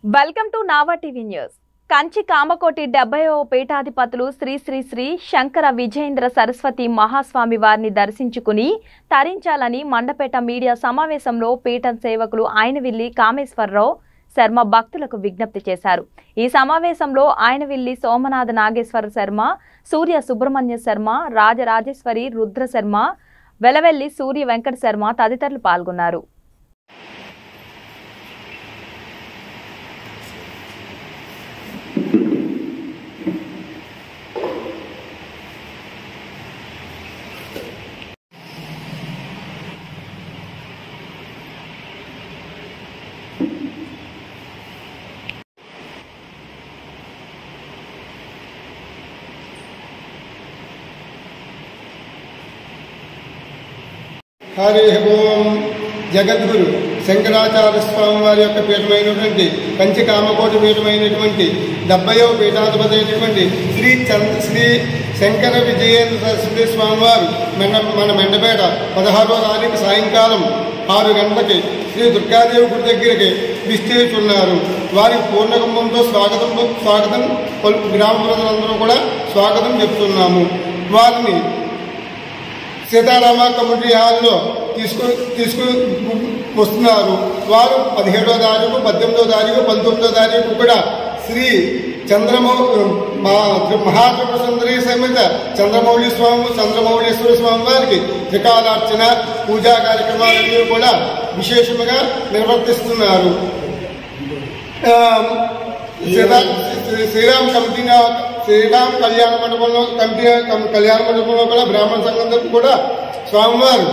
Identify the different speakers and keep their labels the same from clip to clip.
Speaker 1: welcome to Nava TV news Kanchi Kamakoti డెబ్బైవ పీఠాధిపతులు శ్రీ శ్రీ శ్రీ శంకర విజయేంద్ర సరస్వతి మహాస్వామి వారిని దర్శించుకుని తరించాలని మండపేట మీడియా సమావేశంలో పీఠం సేవకులు ఆయనవిల్లి కామేశ్వరరావు శర్మ భక్తులకు విజ్ఞప్తి చేశారు ఈ సమావేశంలో ఆయనవిల్లి సోమనాథ నాగేశ్వర శర్మ సూర్య సుబ్రహ్మణ్య శర్మ రాజరాజేశ్వరి రుద్ర శర్మ వెలవెల్లి సూర్య వెంకట శర్మ తదితరులు పాల్గొన్నారు
Speaker 2: హరి ఓం జగద్గురు శంకరాచార్య స్వామి వారి యొక్క పీఠమైనటువంటి కంచి కామకోటి పీఠమైనటువంటి డెబ్బయవ పీఠాధిపతి అయినటువంటి శ్రీ చంద్ర శ్రీ శంకర విజయేంద్ర సరస్వతి స్వామి వారు మన మన మెండపేట పదహారవ తారీఖు సాయంకాలం ఆరు గంటలకి శ్రీ దుర్గాదేవి గుడి దగ్గరికి విస్తరించున్నారు వారికి పూర్ణకుంభంతో స్వాగతం స్వాగతం పలు గ్రామ ప్రజలందరూ కూడా స్వాగతం చెప్తున్నాము వారిని సీతారామ కమిటీ హాల్లో తీసుకు తీసుకు వస్తున్నారు వారు పదిహేడో తారీఖు పద్దెనిమిదో తారీఖు పంతొమ్మిదో తారీఖు కూడా శ్రీ చంద్రమౌ మా మహాత్మ సుందరి సమేత చంద్రమౌళి స్వామి చంద్రమౌళీశ్వర స్వామి వారికి త్రికాలార్చన పూజా కార్యక్రమాలన్నీ కూడా విశేషముగా నిర్వర్తిస్తున్నారు ఆ, సీతా శ్రీ- శ్రీరామ్ కమిటీ శ్రీరామ్ కళ్యాణ మండపంలో కమిటీ కం- కళ్యాణ మండపంలో కూడా బ్రాహ్మణ సంఘం తరపున కూడా స్వామివారు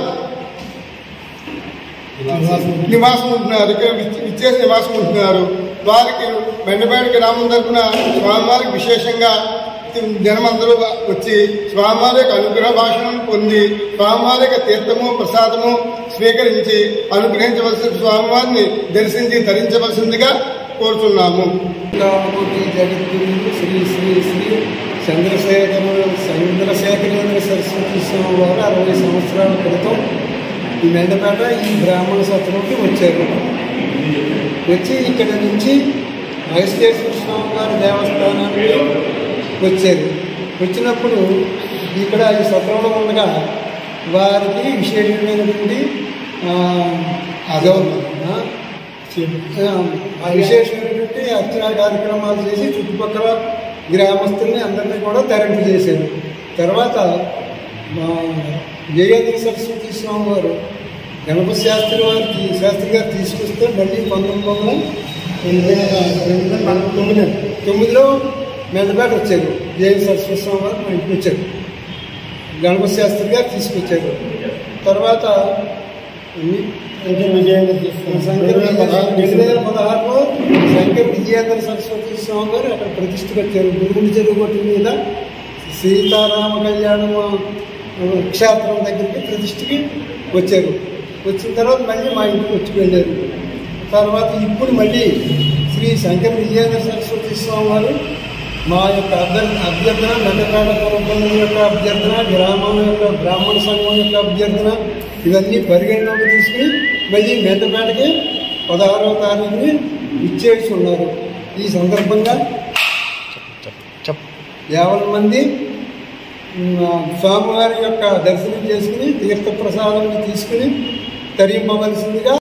Speaker 2: నివాసం ఉంటున్నారు ఇక్కడ విచ్- విచ్చేసి నివాసం ఉంటున్నారు వారికి మెండపేట గ్రామం తరపున స్వామివారికి విశేషంగా జనమందరూ వచ్చి స్వామివారి యొక్క అనుగ్రహ భాషణం పొంది స్వామివారి యొక్క తీర్థము ప్రసాదము స్వీకరించి అనుగ్రహించవలసిన స్వామివారిని దర్శించి ధరించవలసిందిగా కోరుతున్నాము
Speaker 3: కామకోటి జగద్గురు శ్రీ శ్రీ శ్రీ చంద్రశేఖర చంద్రశేఖరేంద్ర సరస్వతి స్వామి వారు అరవై సంవత్సరాల క్రితం ఈ మెండపేట ఈ బ్రాహ్మణ సత్రంకి వచ్చారు వచ్చి ఇక్కడ నుంచి వైశ్వేశ్వర స్వామి వారి దేవస్థానానికి వచ్చారు వచ్చినప్పుడు ఇక్కడ ఈ సత్రంలో ఉండగా వారికి విశేషమైనటువంటి ఆ, గౌరవం ఆ, ఆ విశేషమైనటువంటి అర్చనా కార్యక్రమాలు చేసి చుట్టుపక్కల గ్రామస్తుల్ని అందరినీ కూడా తరింపు చేశారు తర్వాత మా జయేంద్ర సరస్వతి స్వామి వారు గణపతి శాస్త్రి వారు తీ- శాస్త్రి గారు తీసుకొస్తే మళ్ళీ పంతొమ్మిది వందల తొమ్మిది తొమ్మిదిలో మెండపేట వచ్చారు జయేంద్ర సరస్వతి స్వామి వారు మా ఇంటికి వచ్చారు గణపతి శాస్త్రి గారు తీసుకొచ్చారు తర్వాత శంకర్ రెండు వేల పదహారులో శంకర్ విజయేంద్ర సరస్వతి స్వామి గారు అక్కడ ప్రతిష్ఠకు వచ్చారు గురుగుండి చెరువు గట్టు మీద సీతారామ కళ్యాణం ఆ, క్షేత్రం దగ్గరికి ప్రతిష్ఠకి వచ్చారు వచ్చిన తర్వాత మళ్ళీ మా ఇంటికి వచ్చి వెళ్ళారు తర్వాత ఇప్పుడు మళ్ళీ శ్రీ శంకర్ విజయేంద్ర సరస్వతి స్వామి వారు మా యొక్క అభ్యర్థ అభ్యర్థన నందకాడ పూర్వపల్లి యొక్క అభ్యర్థన గ్రామం యొక్క బ్రాహ్మణ సంఘం యొక్క అభ్యర్థన ఇవన్నీ పరిగణలోకి తీసుకుని మళ్ళీ మెండపేటకి పదహారవ తారీఖుని ఇచ్చేసి ఉన్నారు ఈ సందర్భంగా యాభై మంది ఉమ్, స్వామివారి యొక్క దర్శనం చేసుకుని తీర్థ ప్రసాదం తీసుకుని తరింపవలసిందిగా